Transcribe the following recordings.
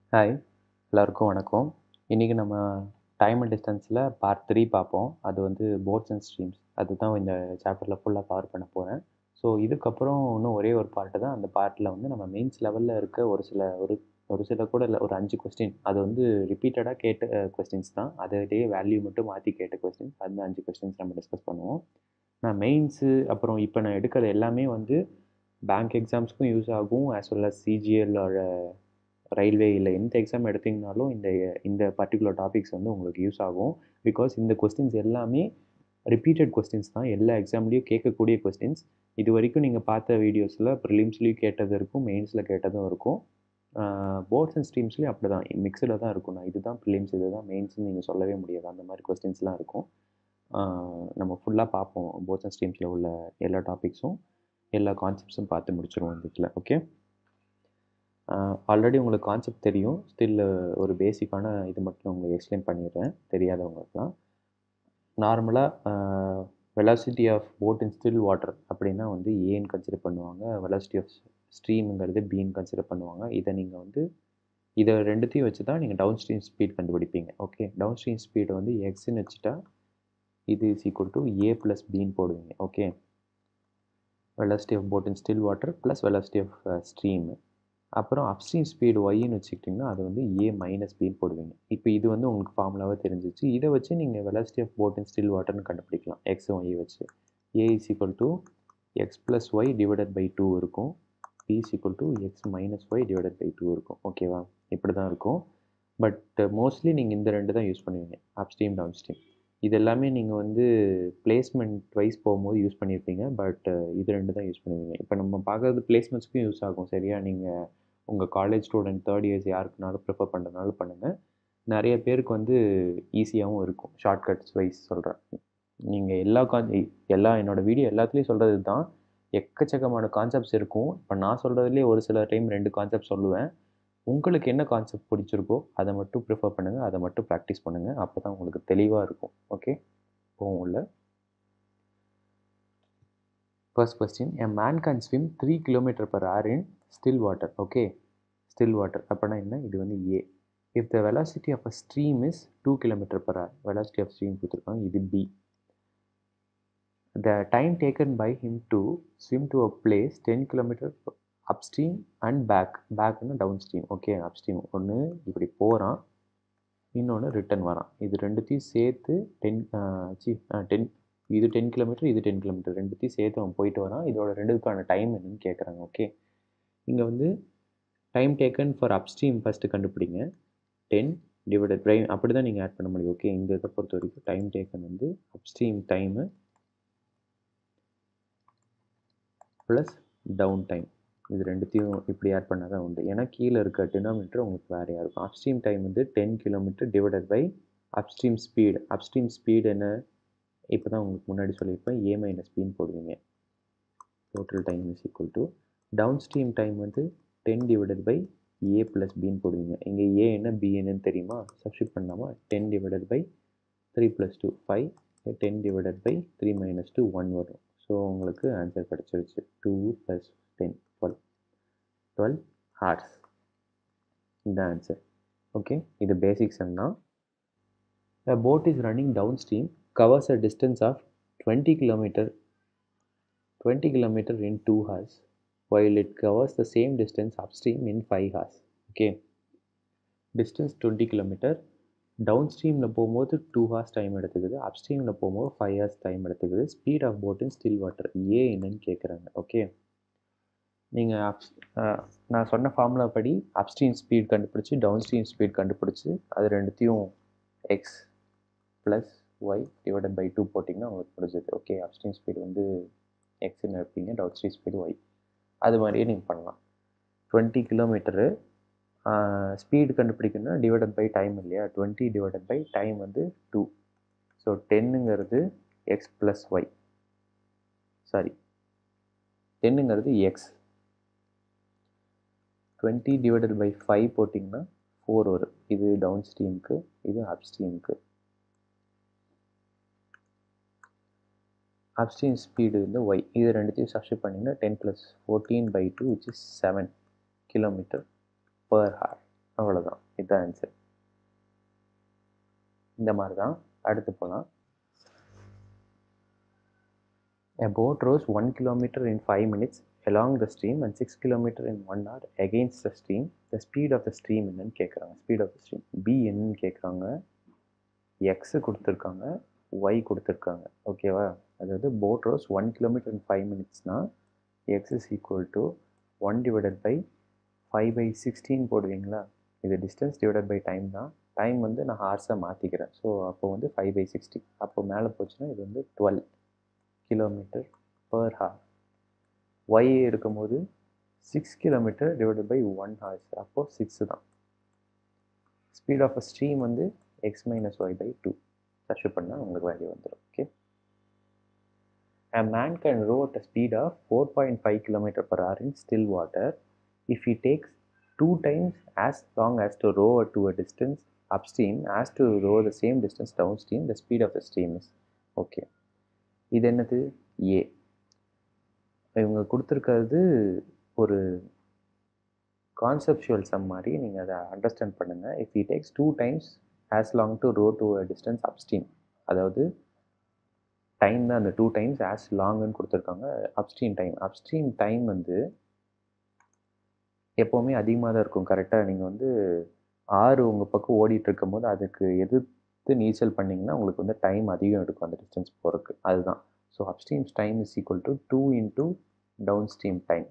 Hi எல்லாருக்கும் வணக்கம் இன்றைக்கி நம்ம டைம் அண்ட் டிஸ்டன்ஸில் பார்ட் த்ரீ பார்ப்போம் அது வந்து போட்ஸ் அண்ட் ஸ்ட்ரீம்ஸ் அதுதான் இந்த சாப்டரில் ஃபுல்லாக கவர் பண்ண போகிறேன் ஸோ இதுக்கப்புறம் இன்னும் ஒரே ஒரு பார்ட்டு தான் அந்த பார்ட்டில் வந்து நம்ம மெயின்ஸ் லெவலில் இருக்க ஒரு சில ஒரு ஒரு சில கூட இல்லை ஒரு அஞ்சு கொஸ்டின் அது வந்து ரிப்பீட்டடாக கேட்ட கொஸ்டின்ஸ் தான் அதே வேல்யூ மட்டும் மாற்றி கேட்ட கொஸ்டின்ஸ் அந்த அஞ்சு கொஸ்டின்ஸ் நம்ம டிஸ்கஸ் பண்ணுவோம் நான் மெயின்ஸு அப்புறம் இப்போ நான் எடுக்கிறது எல்லாமே வந்து பேங்க் எக்ஸாம்ஸ்க்கும் யூஸ் ஆகும் ஆஸ் வெல் அஸ் சிஜிஎல்லோட ரயில்வே இல்லை எந்த எக்ஸாம் எடுத்திங்கனாலும் இந்த இந்த பர்டிகுலர் டாபிக்ஸ் வந்து உங்களுக்கு யூஸ் ஆகும் பிகாஸ் இந்த கொஸ்டின்ஸ் எல்லாமே ரிப்பீட்டட் கொஸ்டின்ஸ் தான் எல்லா எக்ஸாம்லேயும் கேட்கக்கூடிய கொஸ்டின்ஸ் இது வரைக்கும் நீங்கள் பார்த்த வீடியோஸில் ப்ரிலிம்ஸ்லேயும் கேட்டது இருக்கும் மெயின்ஸில் கேட்டதும் இருக்கும் போர்ட்ஸ் அண்ட் ஸ்ட்ரீம்ஸ்லேயும் அப்படி தான் மிக்சடில் தான் இருக்கும் நான் இதுதான் ப்ரிலிம்ஸ் இது தான் மெயின்ஸ்னு நீங்கள் சொல்லவே முடியாது அந்த மாதிரி கொஸ்டின்ஸ்லாம் இருக்கும் நம்ம ஃபுல்லாக பார்ப்போம் போர்ட்ஸ் அண்ட் ஸ்ட்ரீம்ஸில் உள்ள எல்லா டாபிக்ஸும் எல்லா கான்செப்ட்ஸும் பார்த்து முடிச்சிருவோம் இந்த இதில் ஓகே ஆல்ரெடி உங்களுக்கு கான்செப்ட் தெரியும் ஸ்டில் ஒரு பேசிக்கான இது மட்டும் உங்களுக்கு எக்ஸ்பிளைன் பண்ணிடுறேன் தெரியாதவங்களுக்குலாம் நார்மலாக velocity of boat in still water அப்படின்னா வந்து ஏன்னு கன்சிடர் பண்ணுவாங்க வெலாசிட்டி ஆஃப் ஸ்ட்ரீமுங்கிறது பின்னு கன்சிடர் பண்ணுவாங்க இதை நீங்கள் வந்து இதை ரெண்டுத்தையும் வச்சு தான் நீங்கள் டவுன் ஸ்ட்ரீம் ஸ்பீட் கண்டுபிடிப்பீங்க ஓகே டவுன் ஸ்ட்ரீம் ஸ்பீடை வந்து எக்ஸ்ன்னு வச்சுட்டா இது is equal to A plus பின்னு போடுவீங்க okay velocity of boat in still water plus velocity of stream அப்புறம் அப்ஸ்ட்ரீம் ஸ்பீடு ஒய்ன்னு வச்சுக்கிட்டிங்கன்னா அது வந்து ஏ மைனஸ் பின்னு போடுவீங்க இப்போ இது வந்து உங்களுக்கு ஃபார்முலாவாக தெரிஞ்சிச்சு இதை வச்சு நீங்கள் velocity of boat in still வாட்டர்னு கண்டுபிடிக்கலாம் எக்ஸ் ஒய் வச்சு A is equal to X plus Y divided by two இருக்கும் B is equal to X minus Y divided by two இருக்கும் ஓகேவா இப்படி தான் இருக்கும் பட் மோஸ்ட்லி நீங்கள் இந்த ரெண்டு தான் யூஸ் பண்ணுவீங்க அப்ஸ்ட்ரீம் டவுன் ஸ்ட்ரீம் இது எல்லாமே நீங்கள் வந்து பிளேஸ்மெண்ட் வைஸ் போகும்போது யூஸ் பண்ணியிருப்பீங்க பட் இது ரெண்டு தான் யூஸ் பண்ணுவீங்க இப்போ நம்ம பார்க்குறது பிளேஸ்மெண்ட்ஸ்க்கும் யூஸ் ஆகும் சரியா நீங்கள் உங்கள் காலேஜ் ஸ்டூடெண்ட் தேர்ட் இயர்ஸ் யாருக்குனாலும் ப்ரிஃபர் பண்ணுறதுனால பண்ணுங்கள் நிறைய பேருக்கு வந்து ஈஸியாகவும் இருக்கும் ஷார்ட்கட்ஸ் வைஸ் சொல்கிறேன் நீங்கள் எல்லா கான் எல்லா என்னோடய வீடியோ எல்லாத்துலேயும் சொல்கிறது தான் எக்கச்சக்கமான கான்செப்ட்ஸ் இருக்கும் இப்போ நான் சொல்கிறதுலேயே ஒரு சில டைம் ரெண்டு கான்செப்ட் சொல்லுவேன் உங்களுக்கு என்ன கான்செப்ட் பிடிச்சிருக்கோ அதை மட்டும் ப்ரிஃபர் பண்ணுங்கள் அதை மட்டும் ப்ராக்டிஸ் பண்ணுங்கள் அப்போ தான் உங்களுக்கு தெளிவாக இருக்கும் ஓகே போகும் உள்ள first question a man can swim three kilometre per hour in still water okay still water அப்படின்னா என்ன இது வந்து A if the velocity of a stream is two kilometre per hour velocity of stream கொடுத்துருக்காங்க இது B the time taken by him to swim to a place ten kilometer upstream and back பேக்னா downstream okay upstream ஒன்று இப்படி போகிறான் இன்னொன்று return வரான் இது ரெண்டுத்தையும் சேர்த்து டென் சி டென் இது டென் கிலோமீட்டர் இது டென் கிலோமீட்டர் ரெண்டுத்தையும் சேர்த்து அவன் போயிட்டு வரான் இதோட ரெண்டுக்கான டைம் என்னன்னு கேட்குறாங்க ஓகே இங்கே வந்து time taken for upstream first கண்டுபிடிங்க டென் டிவைடட் டைம் அப்படி தான் நீங்கள் ஆட் பண்ண முடியும் ஓகே இந்த இதை பொறுத்த வரைக்கும் டைம் டேக்கன் வந்து upstream time plus down time இது ரெண்டுத்தையும் இப்படி ஆட் பண்ணால் தான் உண்டு ஏன்னா கீழே இருக்க டினாமீட்டர் உங்களுக்கு வேறையாக இருக்கும் அப்ஸ்ட்ரீம் டைம் வந்து ten kilometer divided by upstream speed upstream speed என்ன இப்போ தான் உங்களுக்கு முன்னாடி சொல்லியிருப்பேன் ஏ மைனஸ் பின்னு போடுவீங்க total time is equal to downstream time வந்து ten divided by A plus பின்னு போடுவீங்க இங்கே ஏ என்ன பி என்னன்னு தெரியுமா சப்ஸ்டியூட் பண்ணாமல் ten divided by three plus two five ten divided by three minus two one வரும் ஸோ உங்களுக்கு ஆன்சர் கிடச்சிருச்சு two plus ten twelve twelve hours இந்த ஆன்சர் ஓகே இது பேசிக் சம் தான் the boat is running downstream covers a distance of 20 kilometer 20 kilometer in 2 hours while it covers the same distance upstream in 5 hours okay distance 20 kilometer டவுன் ஸ்ட்ரீமில் போகும்போது two hours time எடுத்துக்குது அப்ஸ்ட்ரீமில் போகும்போது five hours time எடுத்துக்குது speed of boat in still water A என்னன்னு கேட்குறாங்க okay நீங்கள் அப் நான் சொன்ன ஃபார்முலா படி அப்ஸ்ட்ரீம் ஸ்பீட் கண்டுபிடிச்சி டவுன் ஸ்ட்ரீம் ஸ்பீட் கண்டுபிடிச்சி அது ரெண்டுத்தையும் X plus Y divided by two போட்டிங்கன்னா உங்களுக்கு முடிஞ்சது ஓகே அப்ஸ்ட்ரீம் ஸ்பீடு வந்து எக்ஸ்ன்னு இருப்பீங்க டவுன் ஸ்ட்ரீம் ஸ்பீடு ஒய் அது மாதிரியே நீங்கள் பண்ணலாம் டுவெண்ட்டி கிலோமீட்டரு ஸ்பீடு கண்டுபிடிக்கணும்னா டிவைடட் பை டைம் இல்லையா டுவெண்ட்டி டிவைடட் பை டைம் வந்து டூ ஸோ டென்னுங்கிறது எக்ஸ் ப்ளஸ் ஒய் சாரி டென்னுங்கிறது X twenty divided by five போட்டிங்கன்னா ஃபோர் வரும் இது டவுன் ஸ்ட்ரீமுக்கு இது அப் ஸ்ட்ரீமுக்கு அப்ஸ்ட்ரீம் ஸ்பீடு வந்து ஒய் இது ரெண்டுத்தையும் சப்ஸ்டியூட் பண்ணிங்கன்னா ten plus fourteen by two which is seven kilometer per hour அவ்வளோதான் இதுதான் ஆன்சர் இந்த மாதிரி தான் அடுத்து போகலாம் A boat rose 1 kilometer in 5 minutes along the stream and 6 kilometer in 1 hour against the stream. The speed of the stream என்னன்னு கேட்குறாங்க speed of the stream B என்னன்னு கேட்குறாங்க எக்ஸு கொடுத்துருக்காங்க ஒய் கொடுத்துருக்காங்க ஓகேவா அதாவது boat rows one kilometer in five மினிட்ஸ்னால் X is equal to one divided by five by sixteen போடுவீங்களா இது டிஸ்டன்ஸ் டிவைடட் பை டைம் தான் டைம் வந்து நான் ஹார்ஸாக மாற்றிக்கிறேன் ஸோ அப்போ வந்து ஃபைவ் பை சிக்ஸ்டி அப்போ மேலே போச்சுன்னா இது வந்து twelve kilometre per hour Y இருக்கும்போது six kilometer divided by one hours அப்போது சிக்ஸு தான் ஸ்பீட் ஆஃப் அ ஸ்ட்ரீம் வந்து X minus Y by two சர்ச் பண்ணால் உங்களுக்கு வேல்யூ வந்துடும் okay A man can row at a speed of 4.5 km per hour in still water if he takes two times as long as to row to a distance upstream as to row the same distance downstream the speed of the stream is okay இது என்னது ஏ இவங்க கொடுத்துருக்கிறது ஒரு conceptual some மாதிரி நீங்கள் அதை understand பண்ணுங்கள் if he takes two times as long to row to a distance upstream அதாவது டைம் தான் அந்த டூ டைம்ஸ் ஆஸ் லாங்குன்னு கொடுத்துருக்காங்க அப்ஸ்ட்ரீம் டைம் அப்ஸ்ட்ரீம் டைம் வந்து எப்போவுமே அதிகமாக தான் இருக்கும் கரெக்டாக நீங்கள் வந்து ஆறு உங்கள் பக்கம் ஓடிட்டு இருக்கும்போது அதுக்கு எதிர்த்து நீச்சல் பண்ணிங்கன்னா உங்களுக்கு வந்து டைம் அதிகம் எடுக்கும் அந்த டிஸ்டன்ஸ் போகிறதுக்கு அதுதான் so upstream's time is equal to two into downstream time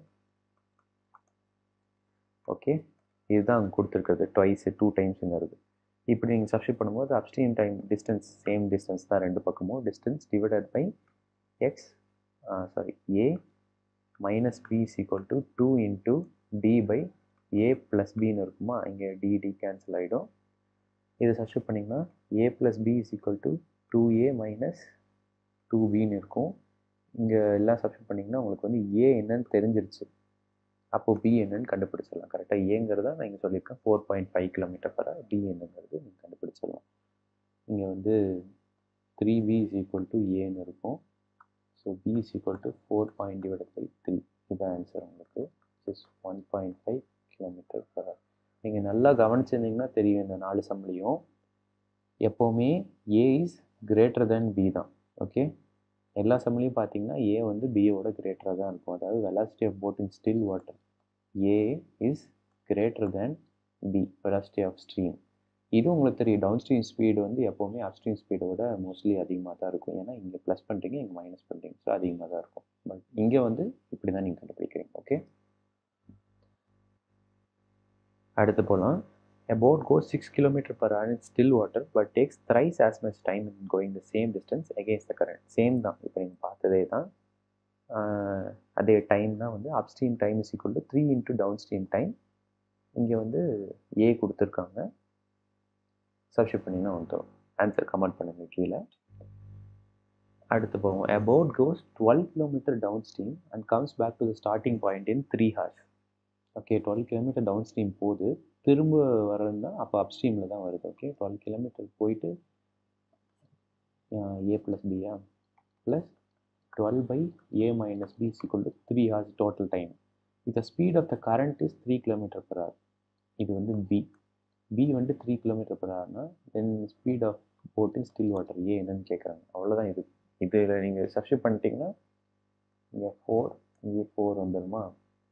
okay இதுதான் அங்கே கொடுத்துருக்குறது ட்வைஸ் டூ டைம்ஸுங்கிறது இப்படி நீங்கள் சப்ஸ்டியூட் பண்ணும்போது upstream time distance same distance தான் ரெண்டு பக்கமும் distance divided by X sorry A minus B is equal to two into T by A plus பின்னு இருக்குமா இங்கே டி டி கேன்சல் ஆகிடும் இதை சப்ஸ்டியூட் பண்ணிங்கன்னா A plus B is equal to two A minus two பின்னு இருக்கும் இங்கே எல்லாம் சப்ஸ்டியூட் பண்ணிங்கன்னா உங்களுக்கு வந்து ஏ என்னன்னு தெரிஞ்சிருச்சு அப்போது பி என்னன்னு கண்டுபிடிச்சிடலாம் கரெக்டாக ஏங்கிறத நான் இங்கே சொல்லியிருக்கேன் four point five kilometre per B என்னங்கிறது நீங்கள் கண்டுபிடிச்சிடலாம் இங்கே வந்து three B is equal to ஏன்னு இருக்கும் so B is equal to four point divided by three இதுதான் ஆன்சர் உங்களுக்கு is one point five kilometre per நீங்கள் நல்லா கவனிச்சிருந்தீங்கன்னா தெரியும் இந்த நாலு சம்பளையும் எப்போவுமே A is greater than B தான் ஓகே எல்லா சம்லையும் பார்த்தீங்கன்னா ஏ வந்து பியோட கிரேட்டராக தான் இருக்கும் அதாவது velocity of boat in still water A is greater than B velocity of stream இது உங்களுக்கு தெரியும் டவுன் ஸ்ட்ரீம் ஸ்பீடு வந்து எப்போவுமே அப் ஸ்ட்ரீம் ஸ்பீடோட மோஸ்ட்லி அதிகமாக தான் இருக்கும் ஏன்னா இங்கே ப்ளஸ் பண்ணுறீங்க இங்கே மைனஸ் பண்ணுறீங்க ஸோ அதிகமாக தான் இருக்கும் பட் இங்கே வந்து இப்படி தான் நீங்கள் கண்டுபிடிக்கிறீங்க ஓகே அடுத்து போகலாம் A boat goes 6 km per hour in still water but takes thrice as much time in going the same distance against the current. Same தான் இப்போ நீங்கள் பார்த்ததே தான் அதே டைம் தான் வந்து upstream time is equal to three into downstream time இங்கே வந்து ஏ கொடுத்துருக்காங்க சப்ஸ்டியூட் பண்ணிங்கன்னா வந்துடும் ஆன்சர் கமெண்ட் பண்ணுங்க கீழே அடுத்து போவோம் A boat goes 12 km downstream and comes back to the starting point in 3 hours. Okay twelve kilometre downstream போகுது திரும்ப வரதுன்னா அப்போ அப்ஸ்ட்ரீமில் தான் வருது ஓகே டுவெல் கிலோமீட்டர் போயிட்டு ஏ ப்ளஸ் பியா plus twelve by A minus B equal to three hours total time இந்த speed of the current is three kilometre per hour இது வந்து பி பி வந்து த்ரீ கிலோமீட்டர் பர் ஹவர்னா then speed of போட்டின் still water A என்னன்னு கேட்குறாங்க அவ்வளோதான் இது இதில் நீங்கள் சப்ஸ்டியூட் பண்ணிட்டீங்கன்னா இங்கே ஃபோர் இங்கே ஃபோர் வந்துடுமா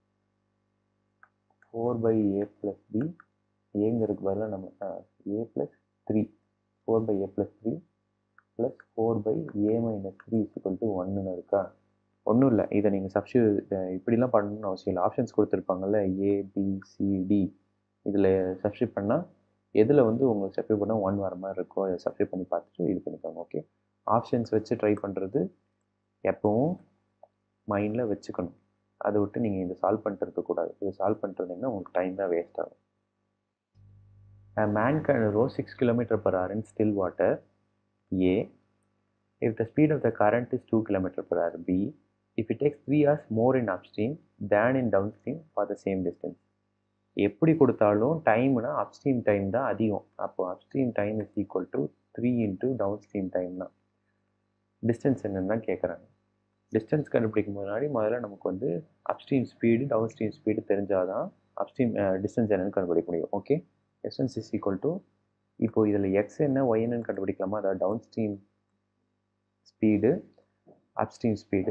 four by A plus B ஏங்கிறதுக்கு பதிலாக நம்ம A plus three four by A plus three plus four by A minus three equal to ஒன்றுன்னு இருக்கா ஒன்றும் இல்லை இதை நீங்கள் சப்ஸ்டியூ இப்படிலாம் பண்ணணும்னு அவசியம் இல்லை ஆப்ஷன்ஸ் கொடுத்துருப்பாங்கல்ல ஏ பி சி டி இதில் சப்ஸ்டியூட் பண்ணால் எதில் வந்து உங்களுக்கு சப்ஸ்டியூட் பண்ணால் ஒன் வர மாதிரி இருக்கோ அதை சப்ஸ்டியூட் பண்ணி பார்த்துட்டு இது பண்ணிக்கோங்க ஓகே ஆப்ஷன்ஸ் வச்சு ட்ரை பண்ணுறது எப்பவும் மைண்டில் வச்சுக்கணும் அதை விட்டு நீங்கள் இதை சால்வ் பண்ணிட்டு இருக்கக்கூடாது இதை சால்வ் பண்ணிருந்தீங்கன்னா உங்களுக்கு டைம் தான் வேஸ்ட் ஆகும் A man can row 6 km per hour in still water A if the speed of the current is 2 km per hour B if it takes 3 hours more in upstream than in downstream for the same distance எப்படி கொடுத்தாலும் டைம்னா upstream time தான் அதிகம் அப்போ upstream time is equal to three into downstream time தான் distance என்னன்னு தான் கேட்குறாங்க டிஸ்டன்ஸ் கண்டுபிடிக்கும் முன்னாடி முதல்ல நமக்கு வந்து upstream speed down stream speed தெரிஞ்சால் தான் அப்ஸ்ட்ரீம் டிஸ்டன்ஸ் என்னன்னு கண்டுபிடிக்க முடியும் okay distance is equal to இப்போ இதில் எக்ஸ் என்ன ஒய் என்னன்னு கண்டுபிடிக்கலாமா அதாவது down stream speed upstream speed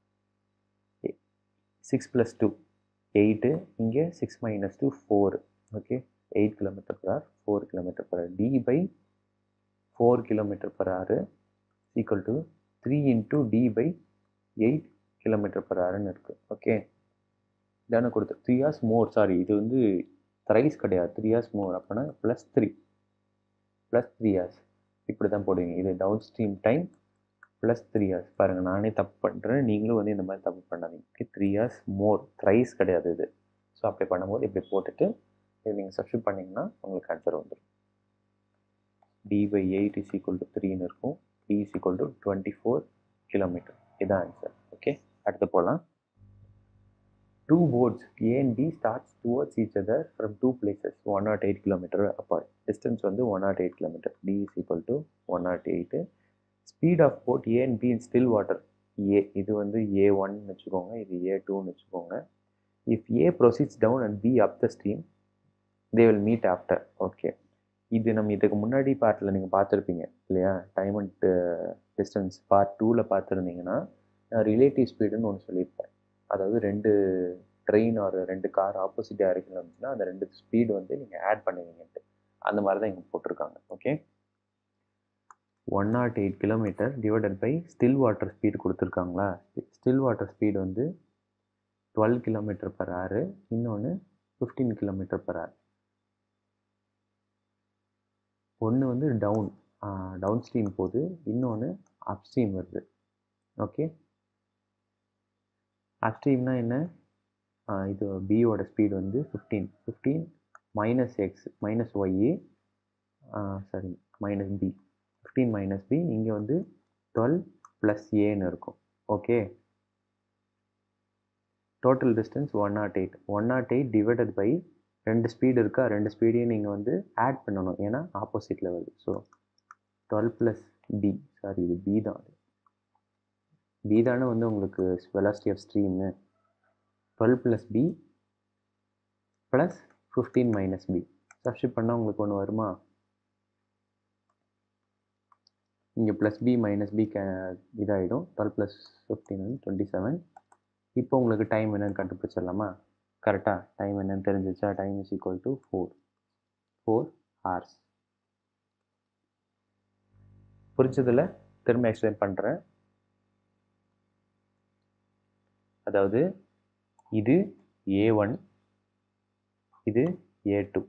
six plus two eight இங்கே six minus two four okay eight kilometre per hour four kilometre per hour T by four kilometre per hour equal to three into T by eight kilometre per ஹவர்னு இருக்குது okay தானே கொடுத்து three hours மோர் sorry இது வந்து thrice கிடையாது three hours more அப்போனா plus three plus three hours இப்படி தான் போடுவீங்க இது downstream time plus three hours பாருங்கள் நானே தப்பு பண்ணுறேன் நீங்களும் வந்து இந்த மாதிரி தப்பு பண்ணாதீங்க த்ரீ ஹார்ஸ் மோர் த்ரைஸ் கிடையாது இது ஸோ அப்படி பண்ணும்போது இப்படி போட்டுட்டு இது நீங்கள் சப்ஸ்டியூட் பண்ணிங்கன்னா உங்களுக்கு ஆன்சர் வந்துடும் T by eight is equal to த்ரீன்னு இருக்கும் T is equal to twenty four kilometre இதான் ஆன்சர் ஓகே அடுத்து போகலாம் two boats A and B starts towards each other from two places one nought eight kilometre apart distance வந்து one nought eight kilometre D is equal to one nought eight speed of boat A and B in still water A இது வந்து A ஒன்னு வச்சுக்கோங்க இது ஏ டூன்னு வச்சுக்கோங்க if A proceeds down and B up the stream they will meet after okay இது நம்ம இதுக்கு முன்னாடி பார்ட்டில் நீங்கள் பார்த்துருப்பீங்க இல்லையா டைம் அண்ட் டிஸ்டன்ஸ் பார்ட் டூவில் பார்த்துருந்தீங்கன்னா நான் ரிலேட்டிவ் ஸ்பீடுன்னு ஒன்று சொல்லியிருப்பேன் அதாவது ரெண்டு ட்ரெயின் ஒரு ரெண்டு கார் ஆப்போசிட் டைரக்ஷன் வந்துச்சுன்னா அந்த ரெண்டு ஸ்பீடு வந்து நீங்கள் ஆட் பண்ணுவீங்கன்ட்டு அந்த மாதிரி தான் இங்கே போட்டிருக்காங்க okay one nought eight kilometre divided by still water speed கொடுத்துருக்காங்களா ஸ்டில் வாட்டர் ஸ்பீடு வந்து டுவெல் கிலோமீட்டர் பர் ஹவர் இன்னொன்று ஃபிஃப்டீன் கிலோமீட்டர் பர் ஹவர் ஒன்று வந்து டவுன் டவுன் ஸ்ட்ரீம் போகுது இன்னொன்று அப் ஸ்ட்ரீம் வருது ஓகே அப் ஸ்ட்ரீம்னா என்ன இது பியோட ஸ்பீடு வந்து fifteen fifteen minus X minus Y A sorry minus B fifteen minus B இங்கே வந்து டுவெல் ப்ளஸ் ஏன்னு இருக்கும் okay total distance one nought eight one nought eight divided by ரெண்டு ஸ்பீடு இருக்கா ரெண்டு ஸ்பீடையும் நீங்கள் வந்து ஆட் பண்ணணும் ஏன்னா ஆப்போசிட்டில் வருது so twelve plus B sorry இது பி தான் அது பி தானே வந்து உங்களுக்கு velocity of stream twelve plus B plus fifteen minus B substitute பண்ணால் உங்களுக்கு ஒன்று வருமா இங்கே plus B minus B K இதாகிடும் டுவெல் ப்ளஸ் ஃபிஃப்டீன் வந்து டுவெண்ட்டி செவன் இப்போ உங்களுக்கு டைம் என்னன்னு கண்டுபிடிச்சிடலாமா கரெக்டாக டைம் என்னன்னு தெரிஞ்சிச்சா time is equal to four four hours புரிஞ்சதில் திரும்ப எக்ஸ்பிளைன் பண்ணுறேன் அதாவது இது ஏ ஒன் இது ஏ டூ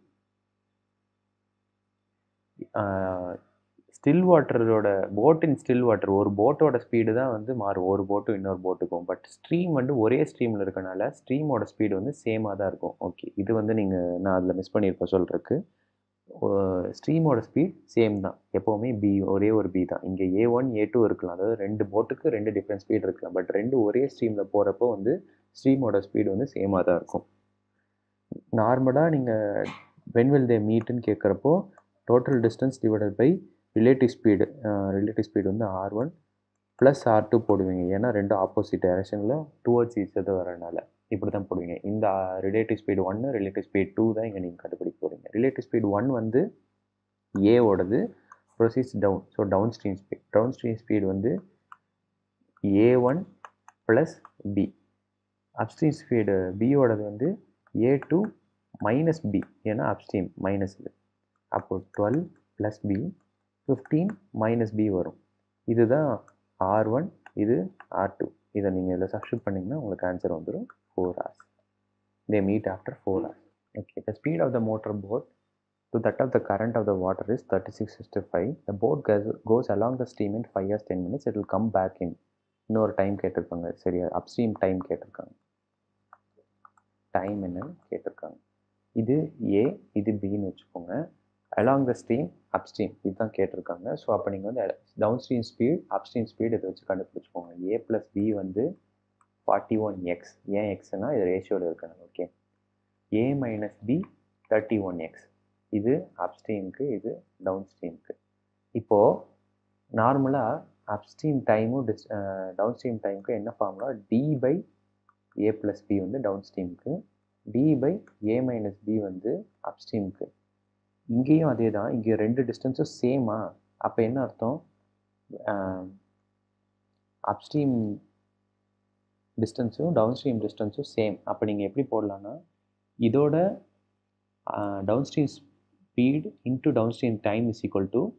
ஸ்டில் வாட்டரோட போட் இன் ஸ்டில் வாட்டர் ஒரு போட்டோட ஸ்பீடு தான் வந்து மாறும் ஒரு போட்டும் இன்னொரு போட்டுக்கும் பட் ஸ்ட்ரீம் வந்து ஒரே ஸ்ட்ரீமில் இருக்கனால ஸ்ட்ரீமோட ஸ்பீடு வந்து சேமாக தான் இருக்கும் ஓகே இது வந்து நீங்கள் நான் அதில் மிஸ் பண்ணியிருப்பேன் சொல்கிறதுக்கு ஸ்ட்ரீமோட ஸ்பீட் சேம் தான் எப்போவுமே பி ஒரே ஒரு பி தான் இங்கே ஏ ஒன் ஏ டூ இருக்கலாம் அதாவது ரெண்டு போட்டுக்கு ரெண்டு டிஃப்ரெண்ட் ஸ்பீட் இருக்கலாம் பட் ரெண்டு ஒரே ஸ்ட்ரீமில் போகிறப்போ வந்து ஸ்ட்ரீமோட ஸ்பீடு வந்து சேமாக தான் இருக்கும் நார்மலாக நீங்கள் வென்வில் தே மீட்டுன்னு கேட்குறப்போ total distance divided by relative speed relative speed வந்து R one plus R two போடுவீங்க ஏன்னா ரெண்டும் ஆப்போசிட் டைரக்ஷனில் டுவர்ட்ஸ் ஈச் அது வரனால இப்படி தான் போடுவீங்க இந்த ரிலேட்டிவ் ஸ்பீடு ஒன்று ரிலேட்டிவ் ஸ்பீட் டூ தான் இங்கே நீங்கள் கண்டுபிடிக்க போகிறீங்க ரிலேட்டிவ் ஸ்பீட் ஒன் வந்து ஏவோடது proceeds down so downstream speed down stream speed வந்து A one plus B upstream speed பியோடது வந்து ஏ டூ மைனஸ் பி ஏன்னா அப்ஸ்ட்ரீம் மைனஸ் இது அப்போது twelve plus B fifteen minus B வரும் இதுதான் ஆர் ஒன் இது ஆர் டூ இதை நீங்கள் இதில் சப்ஸ்டியூட் பண்ணிங்கன்னா உங்களுக்கு ஆன்சர் வந்துடும் four hours they meet after four hours okay the speed of the motor boat to that of the current of the water is thirty six sixty five the boat goes along the stream in five hours ten minutes it will come back in இன்னொரு time கேட்டிருக்காங்க சரியா upstream time கேட்டிருக்காங்க time என்னன்னு கேட்டிருக்காங்க இது ஏ இது பின்னு வச்சுக்கோங்க along the stream upstream இதுதான் கேட்டிருக்காங்க ஸோ அப்போ நீங்கள் வந்து downstream speed upstream speed இதை வச்சு கண்டுபிடிச்சிக்கோங்க ஏ ப்ளஸ் பி வந்து ஃபார்ட்டி ஒன் எக்ஸ் ஏன் எக்ஸ்னா இது ரேஷியோவில் இருக்கணும் okay A minus B thirty one X இது அப்ஸ்ட்ரீமுக்கு இது டவுன் ஸ்ட்ரீமுக்கு இப்போது நார்மலாக அப்ஸ்ட்ரீம் டைமும் டிஸ் டவுன் ஸ்ட்ரீம் டைமுக்கு என்ன formula T by A plus B வந்து டவுன் ஸ்ட்ரீமுக்கு T by A minus B வந்து அப்ஸ்ட்ரீமுக்கு இங்கேயும் அதே தான் இங்கே ரெண்டு டிஸ்டன்ஸும் சேமா அப்போ என்ன அர்த்தம் அப்ஸ்ட்ரீம் டிஸ்டன்ஸும் டவுன் ஸ்ட்ரீம் டிஸ்டன்ஸும் சேம் அப்போ நீங்கள் எப்படி போடலான்னா இதோட downstream speed into downstream time is equal to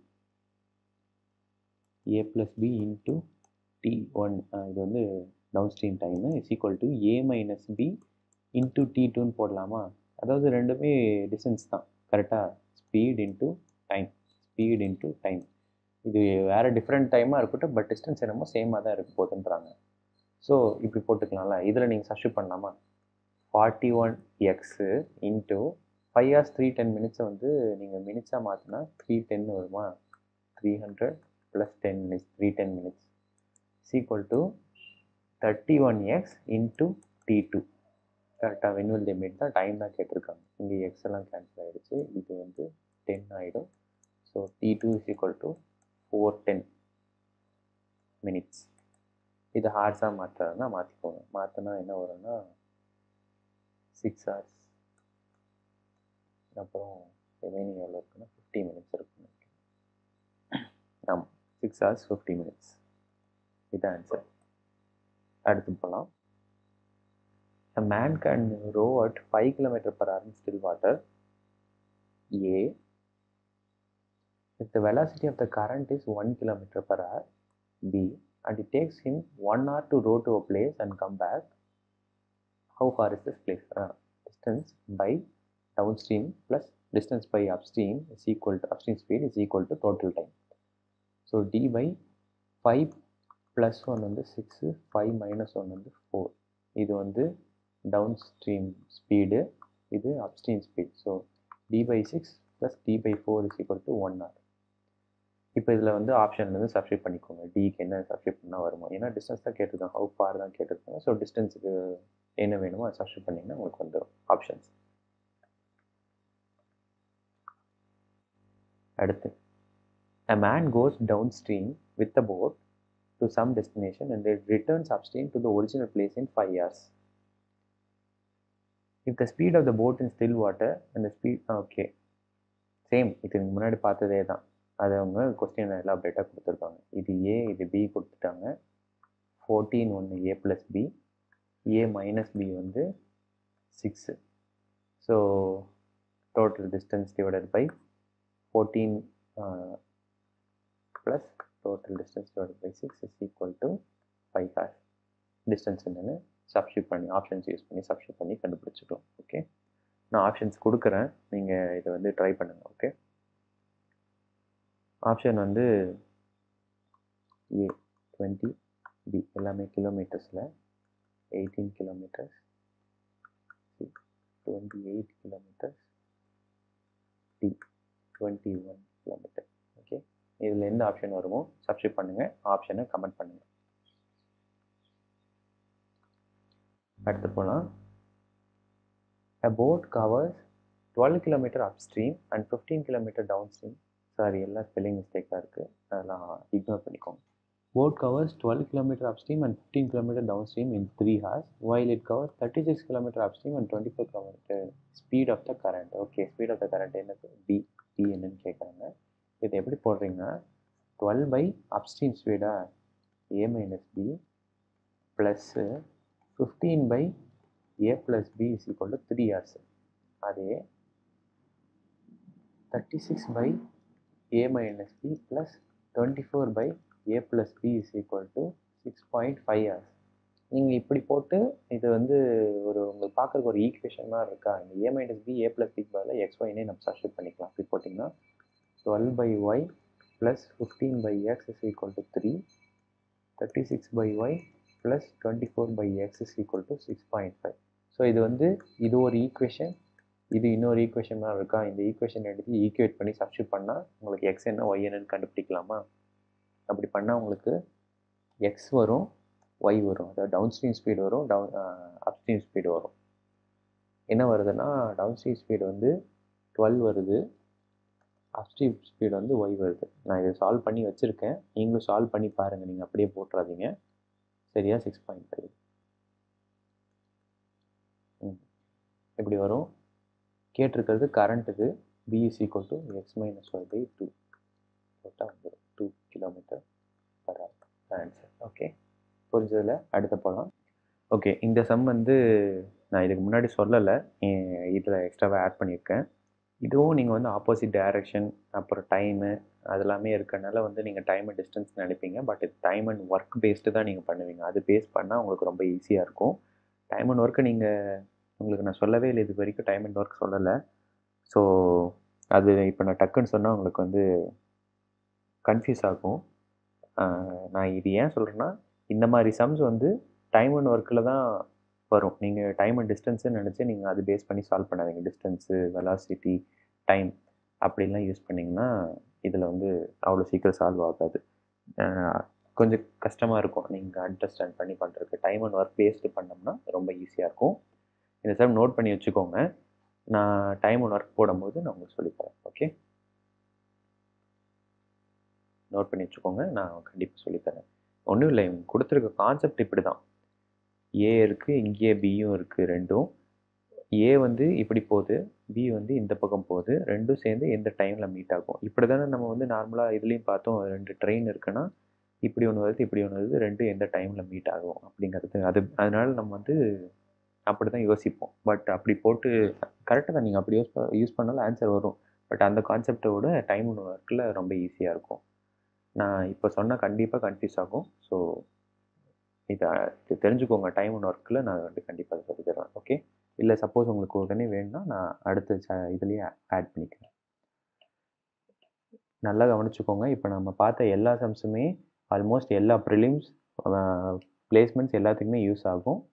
A plus B into T one இது வந்து downstream time is equal to A minus B into T டூன்னு போடலாமா அதாவது ரெண்டுமே டிஸ்டன்ஸ் தான் கரெக்டாக speed into time speed into time இது வேறு டிஃப்ரெண்ட் டைமாக இருக்கட்டும் பட் டிஸ்டன்ஸ் என்னமோ சேமாக தான் இருக்க போகுதுன்றாங்க ஸோ இப்படி போட்டுக்கலாம்ல இதில் நீங்கள் சப்ஸ்டியூட் பண்ணலாமா forty one X into five hours three ten மினிட்ஸை வந்து நீங்கள் மினிட்ஸாக மாற்றினா த்ரீ டென் வருமா three hundred plus ten minutes three ten minutes is equal to thirty one X into T two கரெக்டாக வென்வல் லிமிட் தான் டைம் தான் கேட்டிருக்காங்க இங்கே எக்ஸ் எல்லாம் கேன்சல் ஆகிடுச்சு இது வந்து டென் ஆகிடும் so T two is equal to four ten minutes இது ஹார்ஸாக மாற்றுறதுனா மாற்றிக்கோங்க மாற்றினா என்ன வரும்னா சிக்ஸ் ஹார்ஸ் அப்புறம் ரிமைனிங் எவ்வளோ இருக்குன்னா ஃபிஃப்டி மினிட்ஸ் இருக்குன்னு ஆமாம் சிக்ஸ் ஹார்ஸ் ஃபிஃப்டி மினிட்ஸ் இது ஆன்சர் அடுத்து போகலாம் A man can row at 5 km per hour in still water. A. If the velocity of the current is 1 km per hour. B. And it takes him 1 hour to row to a place and come back. How far is this place? Uh, distance by downstream plus distance by upstream is equal to upstream speed is equal to total time. So D by 5 plus 1 வந்து 6 5 minus 1 வந்து 4 இது வந்து down stream speed இது upstream speed so T by six plus T by four is equal to one or இப்போ இதில் வந்து ஆப்ஷன்லேருந்து subscribe பண்ணிக்கோங்க டிக்கு என்ன சப்ஸ்கிரைப் பண்ணால் வருமா ஏன்னா டிஸ்டன்ஸ் தான் கேட்டிருக்காங்க ஹவு ஃபார் தான் கேட்டிருக்காங்க ஸோ டிஸ்டன்ஸுக்கு என்ன வேணுமோ அதை சப்ஸ்கிரைப் பண்ணிங்கன்னா உங்களுக்கு வந்துடும் ஆப்ஷன்ஸ் அடுத்து A man goes downstream with the boat to some destination and it returns upstream to the original place in 5 years. If the speed of the boat in still water and the speed okay same இதுக்கு முன்னாடி பார்த்ததே தான் அதை அவங்க question எலாபரேட்டாக கொடுத்துருக்காங்க இது ஏ இது B கொடுத்துட்டாங்க ஃபோர்டீன் ஒன்று A plus B A minus B வந்து six so total distance divided by fourteen plus total distance divided by six is equal to five hour distance என்னென்னு சப்ஸ்டியூட் பண்ணி ஆப்ஷன்ஸ் யூஸ் பண்ணி substitute பண்ணி கண்டுபிடிச்சிட்டோம் okay நான் options கொடுக்குறேன் நீங்கள் இதை வந்து ட்ரை பண்ணுங்கள் ஓகே ஆப்ஷன் வந்து ஏ டுவெண்ட்டி பி எல்லாமே கிலோமீட்டர்ஸில் eighteen kilometres C twenty eight kilometres D twenty one kilometre okay இதில் எந்த ஆப்ஷன் வருமோ சப்ஸ்டியூட் பண்ணுங்கள் ஆப்ஷனை கமெண்ட் பண்ணுங்கள் அடுத்து போகலாம் A boat covers 12 km upstream and 15 km downstream. Sorry எல்லாம் ஸ்பெல்லிங் மிஸ்டேக்காக இருக்குது அதெல்லாம் இக்னோர் பண்ணிக்கோங்க boat covers twelve kilometre upstream and fifteen kilometre downstream in three hours while it covers thirty six kilometre upstream and twenty four kilometre speed of the current okay speed of the current என்னது B B என்னன்னு கேட்குறாங்க இது எப்படி போடுறீங்கன்னா twelve by upstream ஸ்பீடா A minus B plus fifteen by A plus B is equal to three hours அதே thirty six by A minus B plus twenty four by A plus B is equal to six point five hours நீங்கள் இப்படி போட்டு இது வந்து ஒரு உங்களுக்கு பார்க்குறக்கு ஒரு ஈக்குவேஷன் மாதிரி இருக்கா இந்த A minus B A plus பிக்கு பதிலாக எக்ஸ் ஒய்னே நம்ம சப்ஸ்டியூட் பண்ணிக்கலாம் அப்படி போட்டிங்கன்னா twelve by Y plus fifteen by X is equal to three thirty six by Y plus twenty four by X is equal to six point five so இது வந்து இது ஒரு ஈக்குவேஷன் இது இன்னொரு ஈக்குவேஷன் தான் இருக்கா இந்த ஈக்குவேஷன் எடுத்து ஈக்குவேட் பண்ணி சப்ஸ்டியூட் பண்ணால் உங்களுக்கு எக்ஸ் என்ன ஒய் என்னன்னு கண்டுபிடிக்கலாமா அப்படி பண்ணால் உங்களுக்கு எக்ஸ் வரும் ஒய் வரும் அதாவது டவுன் ஸ்ட்ரீம் ஸ்பீடு வரும் டவுன் அப்ஸ்ட்ரீம் ஸ்பீடு வரும் என்ன வருதுன்னா டவுன் ஸ்ட்ரீம் ஸ்பீடு வந்து டுவெல் வருது அப்ஸ்ட்ரீம் ஸ்பீடு வந்து ஒய் வருது நான் இதை சால்வ் பண்ணி வச்சுருக்கேன் நீங்களும் சால்வ் பண்ணி பாருங்கள் நீங்கள் அப்படியே போட்டுறாதீங்க சரியா சிக்ஸ் பாயிண்ட் ஃபைவ் ம் எப்படி வரும் கேட்டிருக்கிறது கரண்ட்டுக்கு B is equal to X minus Y by two போட்டால் வந்துடும் two kilometre per hour answer okay புரிஞ்சதில் அடுத்த போகலாம் ஓகே இந்த சம் வந்து நான் இதுக்கு முன்னாடி சொல்லலை இதில் எக்ஸ்ட்ராவாக ஆட் பண்ணியிருக்கேன் இதுவும் நீங்கள் வந்து ஆப்போசிட் டைரக்ஷன் அப்புறம் டைமு அதெல்லாமே இருக்கனால வந்து நீங்கள் டைம் அண்ட் டிஸ்டன்ஸ் நினைப்பீங்க பட் இது டைம் அண்ட் ஒர்க் பேஸ்டு தான் நீங்கள் பண்ணுவீங்க அது பேஸ் பண்ணால் உங்களுக்கு ரொம்ப ஈஸியாக இருக்கும் டைம் அண்ட் ஒர்க்கு நீங்கள் உங்களுக்கு நான் சொல்லவே இல்லை இது வரைக்கும் டைம் அண்ட் ஒர்க் சொல்லலை ஸோ அது இப்போ நான் டக்குன்னு சொன்னால் உங்களுக்கு வந்து கன்ஃபியூஸ் ஆகும் நான் இது ஏன் சொல்கிறேன்னா இந்த மாதிரி சம்ஸ் வந்து டைம் அண்ட் ஒர்க்கில் தான் வரும் நீங்கள் டைம் அண்ட் டிஸ்டன்ஸுன்னு நினச்சி நீங்கள் அது பேஸ் பண்ணி சால்வ் பண்ணாதீங்க டிஸ்டன்ஸு வெலாசிட்டி டைம் அப்படிலாம் யூஸ் பண்ணிங்கன்னா இதில் வந்து அவ்வளோ சீக்கிரம் சால்வ் ஆகாது கொஞ்சம் கஷ்டமாக இருக்கும் நீங்கள் அண்டர்ஸ்டாண்ட் பண்ணி பண்ணுறதுக்கு டைம் அண்ட் ஒர்க் பேஸ்டு பண்ணோம்னா ரொம்ப ஈஸியாக இருக்கும் இந்த சம் நோட் பண்ணி வச்சுக்கோங்க நான் டைம் அண்ட் ஒர்க் போடும்போது நான் உங்களுக்கு சொல்லித்தரேன் ஓகே நோட் பண்ணி வச்சுக்கோங்க நான் கண்டிப்பாக சொல்லித்தரேன் ஒன்றும் இல்லை இவங்க கொடுத்துருக்க கான்செப்ட் இப்படி தான் ஏ இருக்குது இங்கேயே பியும் இருக்குது ரெண்டும் ஏ வந்து இப்படி போகுது பி வந்து இந்த பக்கம் போகுது ரெண்டும் சேர்ந்து எந்த டைமில் மீட் ஆகும் இப்படி தானே நம்ம வந்து நார்மலாக இதுலேயும் பார்த்தோம் ரெண்டு ட்ரெயின் இருக்குன்னா இப்படி ஒன்று வருது இப்படி ஒன்று வருது ரெண்டும் எந்த டைமில் மீட் ஆகும் அப்படிங்கிறது அது அதனால நம்ம வந்து அப்படி தான் யோசிப்போம் பட் அப்படி போட்டு கரெக்டாக தான் நீங்கள் அப்படி யூஸ் யூஸ் பண்ணாலும் ஆன்சர் வரும் பட் அந்த கான்செப்டோட டைம் ஒன்று ஒர்க்கில் ரொம்ப ஈஸியாக இருக்கும் நான் இப்போ சொன்னால் கண்டிப்பாக கன்ஃபியூஸ் ஆகும் ஸோ இதை இது தெரிஞ்சுக்கோங்க டைம் ஒன்று ஒர்க்கில் நான் வந்து கண்டிப்பாக அதை சொல்லி தருவேன் ஓகே இல்லை சப்போஸ் உங்களுக்கு உடனே வேணும்னா நான் அடுத்த ச இதுலேயே ஆட் பண்ணிக்கிறேன் நல்லா கவனிச்சுக்கோங்க இப்போ நம்ம பார்த்த எல்லா சம்ஸுமே ஆல்மோஸ்ட் எல்லா ப்ரிலிம்ஸ் பிளேஸ்மெண்ட்ஸ் எல்லாத்துக்குமே யூஸ் ஆகும்